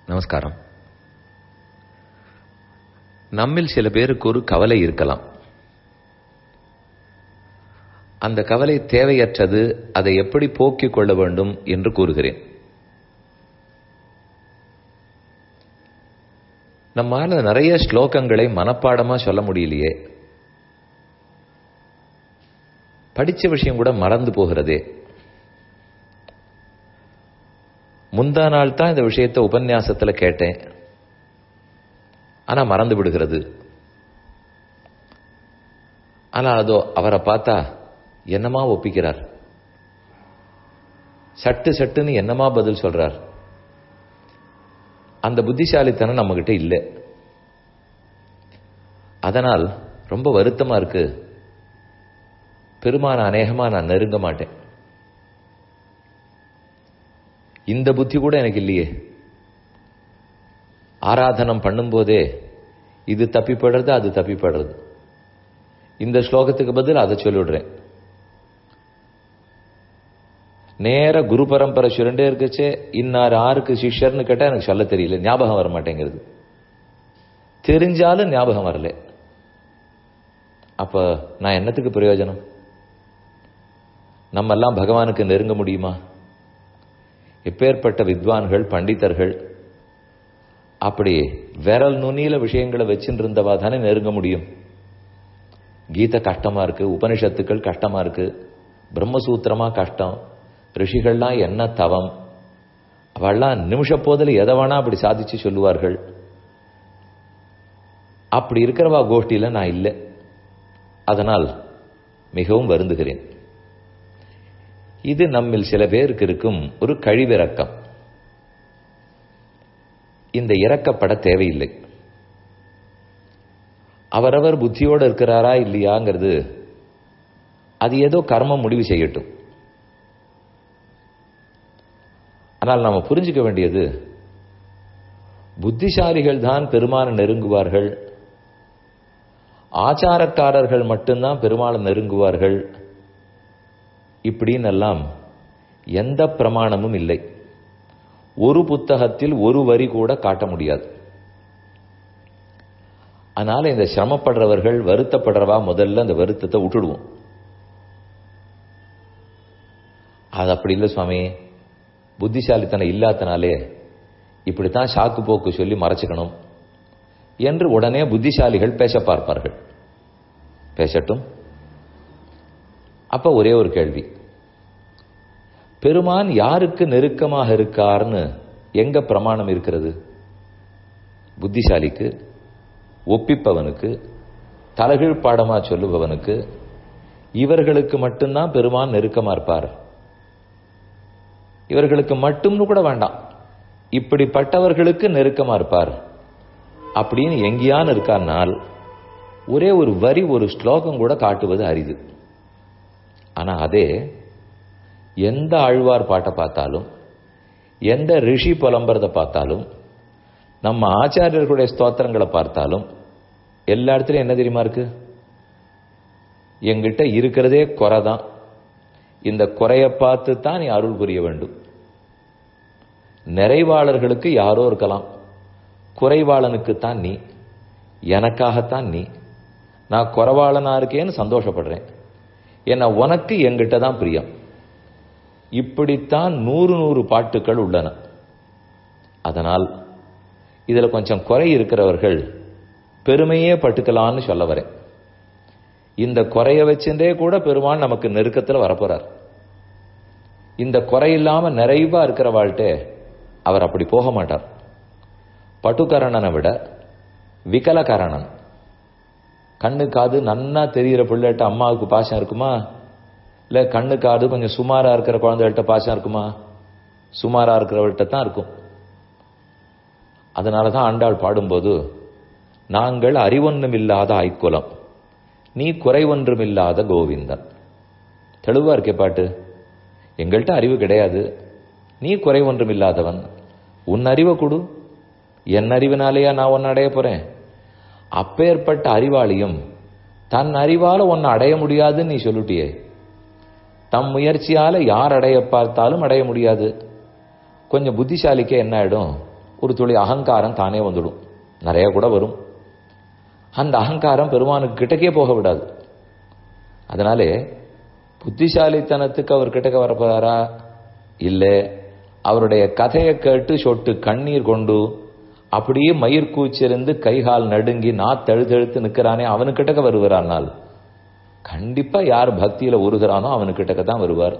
நமஸ்காரம் நம்மில் சில பேருக்கு ஒரு கவலை இருக்கலாம் அந்த கவலை தேவையற்றது அதை எப்படி போக்கிக் கொள்ள வேண்டும் என்று கூறுகிறேன் நம்மால நிறைய ஸ்லோகங்களை மனப்பாடமா சொல்ல முடியலையே படிச்ச விஷயம் கூட மறந்து போகிறதே முந்தா நாள் தான் இந்த விஷயத்தை உபன்யாசத்துல கேட்டேன் ஆனா மறந்து விடுகிறது ஆனா அதோ அவரை பார்த்தா என்னமா ஒப்பிக்கிறார் சட்டு சட்டுன்னு என்னமா பதில் சொல்றார் அந்த புத்திசாலித்தனம் நம்ம கிட்ட இல்லை அதனால் ரொம்ப வருத்தமா இருக்கு பெருமான அநேகமா நான் நெருங்க மாட்டேன் இந்த புத்தி கூட எனக்கு இல்லையே ஆராதனம் பண்ணும்போதே இது தப்பிப்படுறது அது தப்பிப்படுறது இந்த ஸ்லோகத்துக்கு பதில் அதை சொல்லிவிடுறேன் நேர குரு பரம்பரை சுரண்டே இருக்குச்சே இன்னார் ஆருக்கு சிஷ்யர்னு கேட்டா எனக்கு சொல்ல தெரியல ஞாபகம் வர மாட்டேங்கிறது தெரிஞ்சாலும் ஞாபகம் வரல அப்ப நான் என்னத்துக்கு பிரயோஜனம் நம்ம எல்லாம் பகவானுக்கு நெருங்க முடியுமா எப்பேற்பட்ட வித்வான்கள் பண்டிதர்கள் அப்படி விரல் நுனியில விஷயங்களை வச்சுட்டு இருந்தவா தானே நெருங்க முடியும் கீதை கஷ்டமா இருக்கு உபனிஷத்துக்கள் கஷ்டமா இருக்கு பிரம்மசூத்திரமா கஷ்டம் ரிஷிகள்லாம் என்ன தவம் அவள்லாம் நிமிஷ போதில் எதை வேணா அப்படி சாதிச்சு சொல்லுவார்கள் அப்படி இருக்கிறவா கோஷ்டியில நான் இல்லை அதனால் மிகவும் வருந்துகிறேன் இது நம்மில் சில பேருக்கு இருக்கும் ஒரு கழிவிறக்கம் இந்த இறக்கப்பட தேவையில்லை அவரவர் புத்தியோடு இருக்கிறாரா இல்லையாங்கிறது அது ஏதோ கர்மம் முடிவு செய்யட்டும் ஆனால் நாம புரிஞ்சுக்க வேண்டியது புத்திசாலிகள் தான் பெருமானை நெருங்குவார்கள் ஆச்சாரக்காரர்கள் மட்டும்தான் பெருமாளை நெருங்குவார்கள் இப்படின்னு எல்லாம் எந்த பிரமாணமும் இல்லை ஒரு புத்தகத்தில் ஒரு வரி கூட காட்ட முடியாது அதனால இந்த சிரமப்படுறவர்கள் வருத்தப்படுறவா முதல்ல அந்த வருத்தத்தை விட்டுடுவோம் அது அப்படி இல்லை சுவாமி புத்திசாலித்தனம் இல்லாதனாலே இப்படித்தான் சாக்கு போக்கு சொல்லி மறைச்சுக்கணும் என்று உடனே புத்திசாலிகள் பேச பார்ப்பார்கள் பேசட்டும் அப்ப ஒரே ஒரு கேள்வி பெருமான் யாருக்கு நெருக்கமாக இருக்கார்னு எங்க பிரமாணம் இருக்கிறது புத்திசாலிக்கு ஒப்பிப்பவனுக்கு தலகீழ் பாடமா சொல்லுபவனுக்கு இவர்களுக்கு மட்டும்தான் பெருமான் நெருக்கமா இருப்பார் இவர்களுக்கு மட்டும்னு கூட வேண்டாம் இப்படிப்பட்டவர்களுக்கு நெருக்கமா இருப்பார் அப்படின்னு எங்கேயான்னு இருக்கார்னால் ஒரே ஒரு வரி ஒரு ஸ்லோகம் கூட காட்டுவது அரிது ஆனா அதே எந்த ஆழ்வார் பாட்டை பார்த்தாலும் எந்த ரிஷி புலம்புறதை பார்த்தாலும் நம்ம ஆச்சாரியர்களுடைய ஸ்தோத்திரங்களை பார்த்தாலும் எல்லா இடத்துலையும் என்ன தெரியுமா இருக்கு எங்கிட்ட இருக்கிறதே குறை தான் இந்த குறைய பார்த்து தான் நீ அருள் புரிய வேண்டும் நிறைவாளர்களுக்கு யாரோ இருக்கலாம் குறைவாளனுக்கு தான் நீ எனக்காகத்தான் நீ நான் குறைவாளனா இருக்கேன்னு சந்தோஷப்படுறேன் ஏன்னா உனக்கு எங்கிட்ட தான் பிரியம் இப்படித்தான் நூறு நூறு பாட்டுகள் உள்ளன அதனால் இதுல கொஞ்சம் குறை இருக்கிறவர்கள் பெருமையே பட்டுக்கலான்னு சொல்ல வரேன் இந்த குறைய வச்சுட்டே கூட பெருமான் நமக்கு நெருக்கத்தில் வரப்போறார் இந்த குறை இல்லாம நிறைவா இருக்கிற வாழ்ட்டே அவர் அப்படி போக மாட்டார் பட்டுக்கரணனை விட விகலகரணன் கண்ணு காது நன்னா தெரிகிற பிள்ளைகிட்ட அம்மாவுக்கு பாசம் இருக்குமா இல்லை கண்ணு காது கொஞ்சம் சுமாரா இருக்கிற குழந்தைகள்கிட்ட பாசம் இருக்குமா சுமாரா இருக்கிறவள்கிட்ட தான் இருக்கும் அதனால தான் ஆண்டாள் பாடும்போது நாங்கள் அறிவொன்றுமில்லாத ஐக்குலம் நீ குறைவொன்றுமில்லாத கோவிந்தன் தெளிவா இருக்கே பாட்டு எங்கள்கிட்ட அறிவு கிடையாது நீ குறைவொன்றுமில்லாதவன் உன் அறிவை கொடு என் அறிவினாலேயா நான் ஒன்னு அடைய போறேன் அப்பேற்பட்ட அறிவாளியும் தன் அறிவால ஒன்னு அடைய முடியாதுன்னு நீ சொல்லிட்டியே தம் முயற்சியால யார் அடைய பார்த்தாலும் அடைய முடியாது கொஞ்சம் புத்திசாலிக்கே என்ன ஆயிடும் ஒரு துளி அகங்காரம் தானே வந்துடும் நிறைய கூட வரும் அந்த அகங்காரம் பெருமானுக்கு கிட்டக்கே போக விடாது அதனாலே புத்திசாலித்தனத்துக்கு அவர் கிட்டக்க வரப்போறாரா இல்லை அவருடைய கதையை கேட்டு சொட்டு கண்ணீர் கொண்டு அப்படியே மயிர் கூச்சிருந்து கைகால் நடுங்கி நான் தழுத்தழுத்து நிற்கிறானே அவனுக்கிட்டக்க வருகிறானால் கண்டிப்பா யார் பக்தியில உருகிறானோ அவனுக்கிட்டக்க தான் வருவார்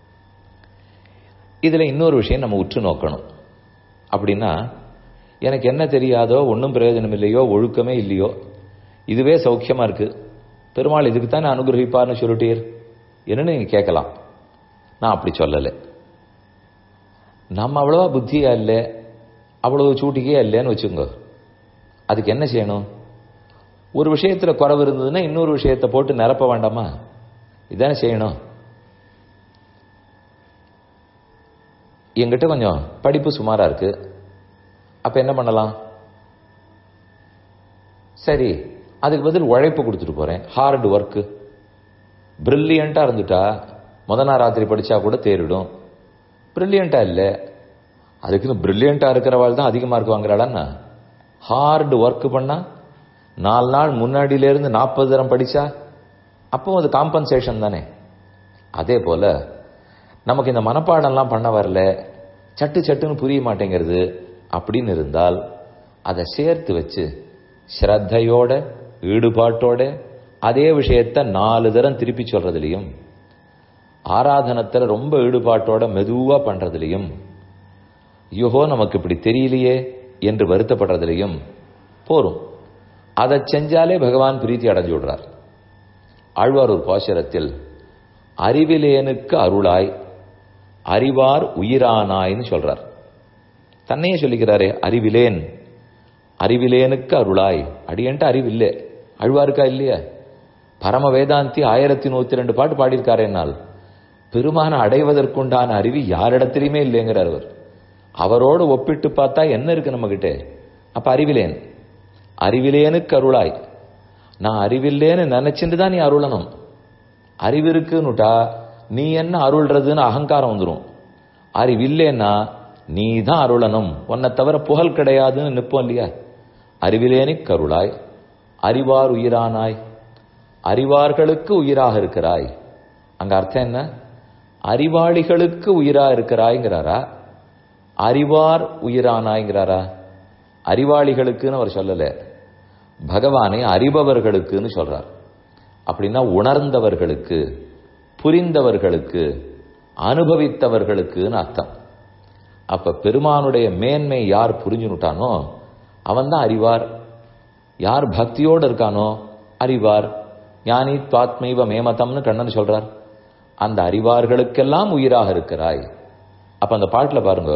இதுல இன்னொரு விஷயம் நம்ம உற்று நோக்கணும் அப்படின்னா எனக்கு என்ன தெரியாதோ ஒன்றும் பிரயோஜனம் இல்லையோ ஒழுக்கமே இல்லையோ இதுவே சௌக்கியமா இருக்கு பெருமாள் இதுக்கு தானே அனுகிரகிப்பார்னு சொல்லிட்டீர் என்னன்னு நீங்க கேட்கலாம் நான் அப்படி சொல்லலை நம்ம அவ்வளவா புத்தியா இல்லை அவ்வளவு சூட்டிக்கே இல்லைன்னு வச்சுக்கோங்க அதுக்கு என்ன செய்யணும் ஒரு விஷயத்துல குறவு இருந்ததுன்னா இன்னொரு விஷயத்தை போட்டு நிரப்ப வேண்டாமா இதானே செய்யணும் என்கிட்ட கொஞ்சம் படிப்பு சுமாரா இருக்கு அப்ப என்ன பண்ணலாம் சரி அதுக்கு பதில் உழைப்பு கொடுத்துட்டு போறேன் ஹார்ட் ஒர்க்கு பிரில்லியண்டா இருந்துட்டா முத நாள் ராத்திரி படிச்சா கூட தேறிடும் பிரில்லியண்டா இல்லை அதுக்குன்னு பிரில்லியண்டா இருக்கிறவாள் தான் அதிக மார்க் வாங்குறாளான்னா ஹார்டு ஒர்க் பண்ணா நாலு நாள் முன்னாடியில இருந்து நாற்பது தரம் படிச்சா அப்போ அது காம்பன்சேஷன் தானே அதே போல நமக்கு இந்த மனப்பாடம்லாம் பண்ண வரல சட்டு சட்டுன்னு புரிய மாட்டேங்கிறது அப்படின்னு இருந்தால் அதை சேர்த்து வச்சு ஸ்ரத்தையோட ஈடுபாட்டோட அதே விஷயத்த நாலு தரம் திருப்பி சொல்றதுலையும் ஆராதனத்தில் ரொம்ப ஈடுபாட்டோட மெதுவா பண்றதுலையும் ஐயோ நமக்கு இப்படி தெரியலையே என்று வருத்தப்படுறதுலையும் போரும் அதை செஞ்சாலே பகவான் பிரீத்தி அடைஞ்சு விடுறார் ஆழ்வார் ஒரு பாசுரத்தில் அறிவிலேனுக்கு அருளாய் அறிவார் உயிரானாய்ன்னு சொல்றார் தன்னையே சொல்லிக்கிறாரே அறிவிலேன் அறிவிலேனுக்கு அருளாய் அடியன்ட்டு அறிவில்லை அழ்வாருக்கா இல்லையா பரம வேதாந்தி ஆயிரத்தி நூத்தி ரெண்டு பாட்டு பாடியிருக்காரு என்னால் பெருமான அடைவதற்குண்டான அறிவு யாரிடத்திலையுமே இல்லைங்கிறார் அவர் அவரோடு ஒப்பிட்டு பார்த்தா என்ன இருக்கு நம்ம கிட்ட அப்ப அறிவிலேன் அறிவிலேனுக்கு அருளாய் நான் அறிவில்லேன்னு நினைச்சுட்டு தான் நீ அருளணும் அறிவு இருக்குன்னுட்டா நீ என்ன அருள்றதுன்னு அகங்காரம் வந்துடும் அறிவில்லைன்னா நீ தான் அருளணும் உன்னை தவிர புகழ் கிடையாதுன்னு நிற்போம் இல்லையா அறிவிலேனி கருளாய் அறிவார் உயிரானாய் அறிவார்களுக்கு உயிராக இருக்கிறாய் அங்க அர்த்தம் என்ன அறிவாளிகளுக்கு உயிரா இருக்கிறாய்ங்கிறாரா அறிவார் உயிரானாய்ங்கிறாரா அறிவாளிகளுக்குன்னு அவர் சொல்லல பகவானை அறிபவர்களுக்குன்னு சொல்றார் அப்படின்னா உணர்ந்தவர்களுக்கு புரிந்தவர்களுக்கு அனுபவித்தவர்களுக்குன்னு அர்த்தம் அப்ப பெருமானுடைய மேன்மை யார் புரிஞ்சுனுட்டானோ அவன் தான் அறிவார் யார் பக்தியோடு இருக்கானோ அறிவார் ஞானி துவாத்மைவ மேமதம்னு கண்ணன் சொல்றார் அந்த அறிவார்களுக்கெல்லாம் உயிராக இருக்கிறாய் அப்ப அந்த பாட்டுல பாருங்க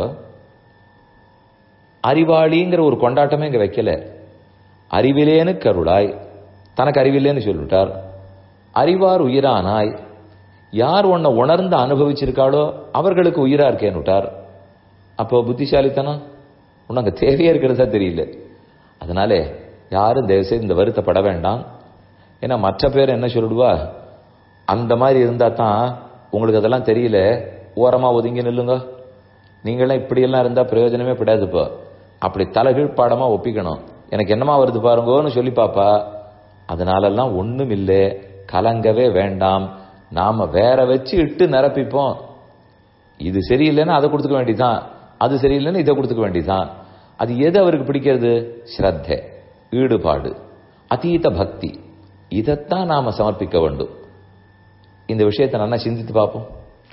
அறிவாளிங்கிற ஒரு கொண்டாட்டமே இங்க வைக்கல அறிவிலேன்னு கருளாய் தனக்கு அறிவில்லைன்னு சொல்லிவிட்டார் அறிவார் உயிரானாய் யார் உன்னை உணர்ந்து அனுபவிச்சிருக்காளோ அவர்களுக்கு உயிரா இருக்கேன்னு விட்டார் அப்போ புத்திசாலித்தனம் உனக்கு தேவையா இருக்கிறதா தெரியல அதனாலே யாரும் தயவுசெய்து இந்த வருத்தப்பட வேண்டாம் ஏன்னா மற்ற பேர் என்ன சொல்லிடுவா அந்த மாதிரி இருந்தா தான் உங்களுக்கு அதெல்லாம் தெரியல ஓரமா ஒதுங்கி நில்லுங்க நீங்களாம் இப்படியெல்லாம் இருந்தா பிரயோஜனமே படாது இப்போ அப்படி தலைகீழ் பாடமா ஒப்பிக்கணும் எனக்கு என்னமா வருது பாருங்கன்னு சொல்லி பாப்பா அதனாலெல்லாம் ஒண்ணும் இல்லை கலங்கவே வேண்டாம் நாம வேற வச்சு இட்டு நிரப்பிப்போம் இது சரியில்லைன்னா அதை கொடுத்துக்க வேண்டியதான் அது சரியில்லைன்னு இதை கொடுத்துக்க வேண்டியதான் அது எது அவருக்கு பிடிக்கிறது ஸ்ரத்தை ஈடுபாடு அதீத பக்தி இதைத்தான் நாம சமர்ப்பிக்க வேண்டும் இந்த விஷயத்தை நல்லா சிந்தித்து பார்ப்போம்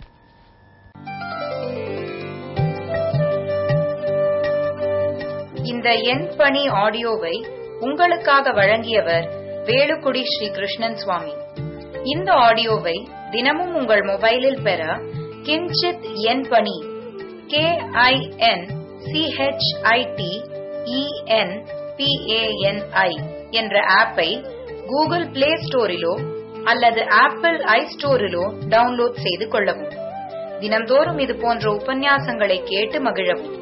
இந்த எண் பணி ஆடியோவை உங்களுக்காக வழங்கியவர் வேலுக்குடி ஸ்ரீ கிருஷ்ணன் சுவாமி இந்த ஆடியோவை தினமும் உங்கள் மொபைலில் பெற கிஞ்சித் எண் பணி கே ஐ என் சிஹெச்ஐடி இஎன் பிஏஎன்ஐ என்ற ஆப்பை கூகுள் பிளே ஸ்டோரிலோ அல்லது ஆப்பிள் ஐ ஸ்டோரிலோ டவுன்லோட் செய்து கொள்ளவும் தினம்தோறும் இது போன்ற உபன்யாசங்களை கேட்டு மகிழவும்